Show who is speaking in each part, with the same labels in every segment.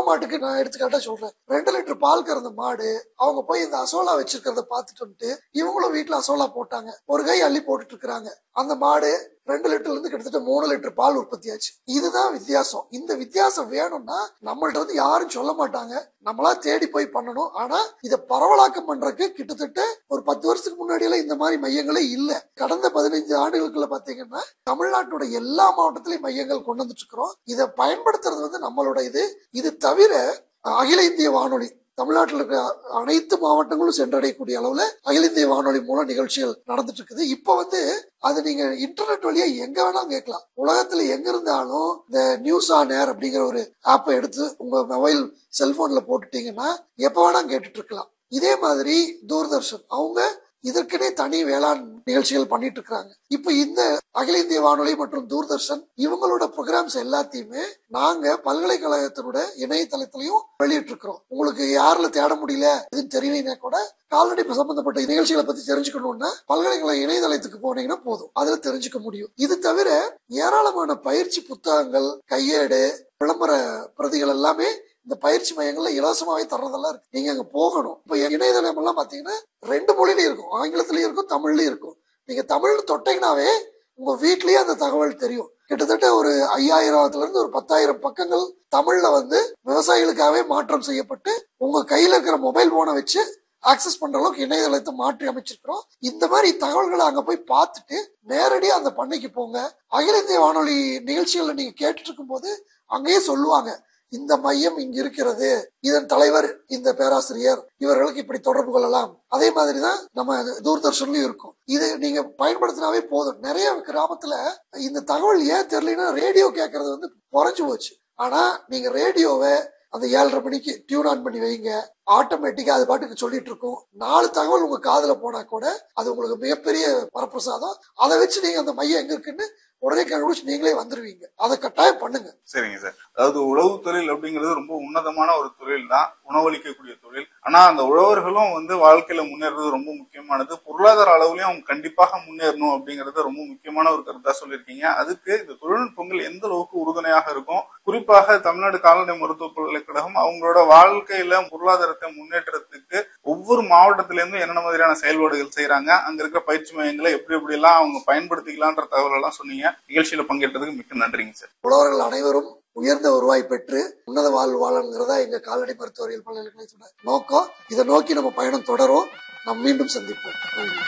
Speaker 1: மாட்டுக்கு நான் எடுத்துக்காட்டா சொல்றேன் ரெண்டு லிட்டர் பால் கறந்த மாடு அவங்க போய் இந்த அசோலா வச்சிருக்கிறத பார்த்துட்டு வந்துட்டு இவங்களும் வீட்டுல அசோலா போட்டாங்க ஒரு கை அள்ளி போட்டுட்டு இருக்கிறாங்க அந்த மாடு ரெண்டு லிட்டர்ல இருந்து கிட்டத்தட்ட மூணு லிட்டர் பால் உற்பத்தி ஆச்சு இதுதான் வித்தியாசம் இந்த வித்தியாசம் வேணும்னா நம்மள்ட்ட வந்து யாரும் சொல்ல மாட்டாங்க நம்மளா தேடி போய் பண்ணணும் ஆனா இதை பரவலாக்கம் பண்றதுக்கு கிட்டத்தட்ட ஒரு பத்து வருஷத்துக்கு முன்னாடி எல்லாம் இந்த மாதிரி மையங்களே இல்ல கடந்த பதினைஞ்சு ஆண்டுகளுக்குள்ள பாத்தீங்கன்னா தமிழ்நாட்டோட எல்லா மாவட்டத்திலயும் மையங்கள் கொண்டு வந்துட்டு இருக்கிறோம் இதை பயன்படுத்துறது வந்து நம்மளோட இது இது தவிர அகில இந்திய வானொலி தமிழ்நாட்டில் இருக்க அனைத்து மாவட்டங்களும் சென்றடையக்கூடிய அளவுல அகில இந்திய வானொலி மூலம் நிகழ்ச்சிகள் நடந்துட்டு இருக்குது இப்ப வந்து அது நீங்க இன்டர்நெட் வழியா எங்க வேணாலும் கேட்கலாம் உலகத்துல எங்க இருந்தாலும் இந்த நியூஸ் ஆன் ஏர் அப்படிங்கிற ஒரு ஆப்பை எடுத்து உங்க மொபைல் செல்போன்ல போட்டுட்டீங்கன்னா எப்ப வேணா கேட்டுட்டு இருக்கலாம் இதே மாதிரி தூர்தர்ஷன் அவங்க இதற்கனே தனி வேளாண் நிகழ்ச்சிகள் பண்ணிட்டு இருக்காங்க இப்ப இந்த அகில இந்திய வானொலி மற்றும் தூர்தர்ஷன் இவங்களோட ப்ரோக்ராம்ஸ் எல்லாத்தையுமே நாங்க பல்கலைக்கழகத்தினோட இணையதளத்திலையும் வெளியிட்டு இருக்கிறோம் உங்களுக்கு யாருல தேட முடியல இதுன்னு தெரியலனா கூட கால்நடை சம்பந்தப்பட்ட நிகழ்ச்சிகளை பத்தி தெரிஞ்சுக்கணும்னா பல்கலைக்கழக இணையதளத்துக்கு போனீங்கன்னா போதும் அதுல தெரிஞ்சுக்க முடியும் இது தவிர ஏராளமான பயிற்சி புத்தகங்கள் கையேடு விளம்பர பிரதிகள் எல்லாமே இந்த பயிற்சி மையங்கள்ல இலவசமாவே தர்றதெல்லாம் இருக்கு நீங்க அங்க போகணும் இப்ப இணையதளம் எல்லாம் பாத்தீங்கன்னா ரெண்டு மொழியிலயும் இருக்கும் ஆங்கிலத்திலயும் இருக்கும் தமிழ்லயும் இருக்கும் நீங்க தமிழ் தொட்டீங்கன்னாவே உங்க வீட்லயே அந்த தகவல் தெரியும் கிட்டத்தட்ட ஒரு ஐயாயிரத்துல இருந்து ஒரு பத்தாயிரம் பக்கங்கள் தமிழ்ல வந்து விவசாயிகளுக்காகவே மாற்றம் செய்யப்பட்டு உங்க கையில இருக்கிற மொபைல் போனை வச்சு ஆக்சஸ் பண்ற அளவுக்கு இணையதளத்தை மாற்றி அமைச்சிருக்கிறோம் இந்த மாதிரி தகவல்களை அங்க போய் பார்த்துட்டு நேரடியா அந்த பண்ணைக்கு போங்க அகில இந்திய வானொலி நிகழ்ச்சிகளை நீங்க கேட்டுட்டு இருக்கும்போது அங்கேயே சொல்லுவாங்க இந்த மையம் இங்க இருக்கிறது இதன் தலைவர் இந்த பேராசிரியர் இவர்களுக்கு இப்படி தொடர்பு கொள்ளலாம் அதே மாதிரிதான் நம்ம தூர்தர்ஷன்லயும் இருக்கும் இது நீங்க பயன்படுத்தினாவே போதும் நிறைய கிராமத்துல இந்த தகவல் ஏன் தெரியலன்னா ரேடியோ கேட்கறது வந்து குறைஞ்சு போச்சு ஆனா நீங்க ரேடியோவை அந்த ஏழரை மணிக்கு டியூன் ஆன் பண்ணி வைங்க ஆட்டோமேட்டிக்கா அது பாட்டுக்கு சொல்லிட்டு இருக்கும் நாலு தகவல் உங்க காதுல போனா கூட அது உங்களுக்கு மிகப்பெரிய வரப்பிரசாதம் அதை வச்சு நீங்க அந்த மையம் எங்க இருக்குன்னு உடனே கண்டுபிடிச்சு நீங்களே வந்துருவீங்க அதை கட்டாயம் பண்ணுங்க
Speaker 2: சரிங்க சார் அதாவது உழவு தொழில் அப்படிங்கிறது ரொம்ப உன்னதமான ஒரு தொழில் தான் உணவளிக்கக்கூடிய தொழில் ஆனா அந்த உழவர்களும் வந்து வாழ்க்கையில முன்னேறது ரொம்ப முக்கியமானது பொருளாதார அளவுலயும் அவங்க கண்டிப்பாக முன்னேறணும் அப்படிங்கறது ரொம்ப முக்கியமான ஒரு கருத்தா சொல்லியிருக்கீங்க அதுக்கு இந்த தொழில்நுட்பங்கள் எந்த அளவுக்கு உறுதுணையாக இருக்கும் குறிப்பாக தமிழ்நாடு கால்நடை மருத்துவ பல்கலைக்கழகம் அவங்களோட வாழ்க்கையில பொருளாதாரத்தை முன்னேற்றத்துக்கு ஒவ்வொரு மாவட்டத்தில இருந்தும் என்னென்ன மாதிரியான செயல்பாடுகள் செய்யறாங்க அங்க இருக்கிற பயிற்சி மையங்களை எப்படி எப்படி எல்லாம் அவங்க பயன்படுத்திக்கலான்ற தகவல் எல்லாம் சொன்னீங்க நிகழ்ச்சியில பங்கேற்றதுக்கு மிக்க நன்றிங்க சார்
Speaker 1: உழவர்கள் அனைவரும் உயர்ந்த வருவாய் பெற்று உன்னத வாழ்வு வாழணுங்கிறதா எங்க கால்நடை மருத்துவரியல் பல்கலைக்கழகத்தோட நோக்கம் இதை நோக்கி நம்ம பயணம் தொடரும் நாம் மீண்டும் சந்திப்போம் நன்றி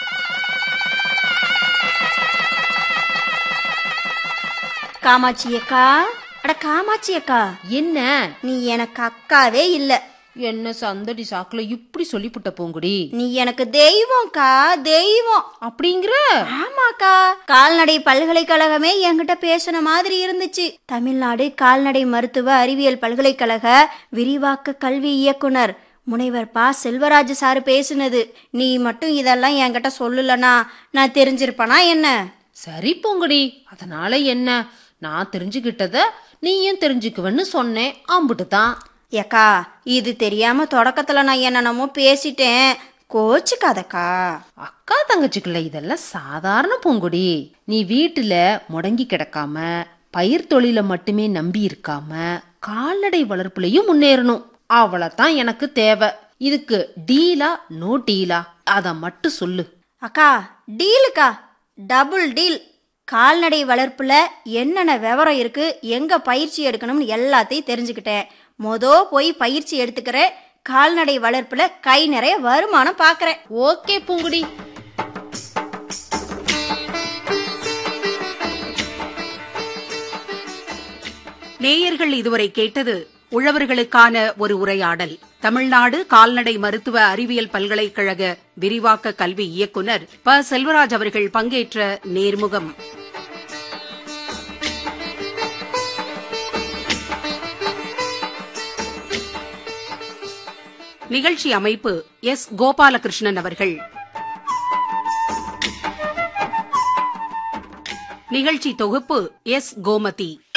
Speaker 3: காமாட்சி அக்கா அட காமாட்சி அக்கா
Speaker 4: என்ன
Speaker 3: நீ எனக்கு அக்காவே இல்ல
Speaker 4: என்ன சந்தடி சாக்குல இப்படி சொல்லிப்புட்ட பூங்குடி
Speaker 3: நீ எனக்கு தெய்வம்க்கா தெய்வம்
Speaker 4: அப்படிங்கிற
Speaker 3: ஆமாக்கா கால்நடை பல்கலைக்கழகமே என்கிட்ட பேசின மாதிரி இருந்துச்சு தமிழ்நாடு கால்நடை மருத்துவ அறிவியல் பல்கலைக்கழக விரிவாக்க கல்வி இயக்குனர் முனைவர் பா செல்வராஜ் சார் பேசுனது நீ மட்டும் இதெல்லாம் என்கிட்ட சொல்லலனா நான் தெரிஞ்சிருப்பனா என்ன
Speaker 4: சரி பூங்குடி அதனால என்ன நான் தெரிஞ்சுக்கிட்டத நீயும் தெரிஞ்சுக்குவேன்னு சொன்னேன் அம்புட்டு தான்
Speaker 3: ஏக்கா இது தெரியாம தொடக்கத்துல நான் என்னென்னமோ பேசிட்டேன் கோச்சுக்காதக்கா
Speaker 4: அக்கா தங்கச்சிக்குள்ள இதெல்லாம் சாதாரண பூங்குடி நீ வீட்டுல முடங்கி கிடக்காம பயிர் தொழில மட்டுமே நம்பி இருக்காம கால்நடை வளர்ப்புலயும் முன்னேறணும் அவ்வளவுதான் எனக்கு தேவை இதுக்கு டீலா நோ டீலா அத மட்டும் சொல்லு
Speaker 3: அக்கா டீலுக்கா டபுள் டீல் கால்நடை வளர்ப்புல என்னென்ன விவரம் இருக்கு எங்க பயிற்சி எடுக்கணும்னு எல்லாத்தையும் தெரிஞ்சுக்கிட்டேன் மொதோ போய் பயிற்சி எடுத்துக்கிறேன் கால்நடை வளர்ப்புல கை நிறைய வருமானம் பார்க்கறேன்
Speaker 4: ஓகே பூங்குடி
Speaker 5: நேயர்கள் இதுவரை கேட்டது உழவர்களுக்கான ஒரு உரையாடல் தமிழ்நாடு கால்நடை மருத்துவ அறிவியல் பல்கலைக்கழக விரிவாக்க கல்வி இயக்குனர் ப செல்வராஜ் அவர்கள் பங்கேற்ற நேர்முகம் நிகழ்ச்சி அமைப்பு எஸ் கோபாலகிருஷ்ணன் அவர்கள் நிகழ்ச்சி தொகுப்பு எஸ் கோமதி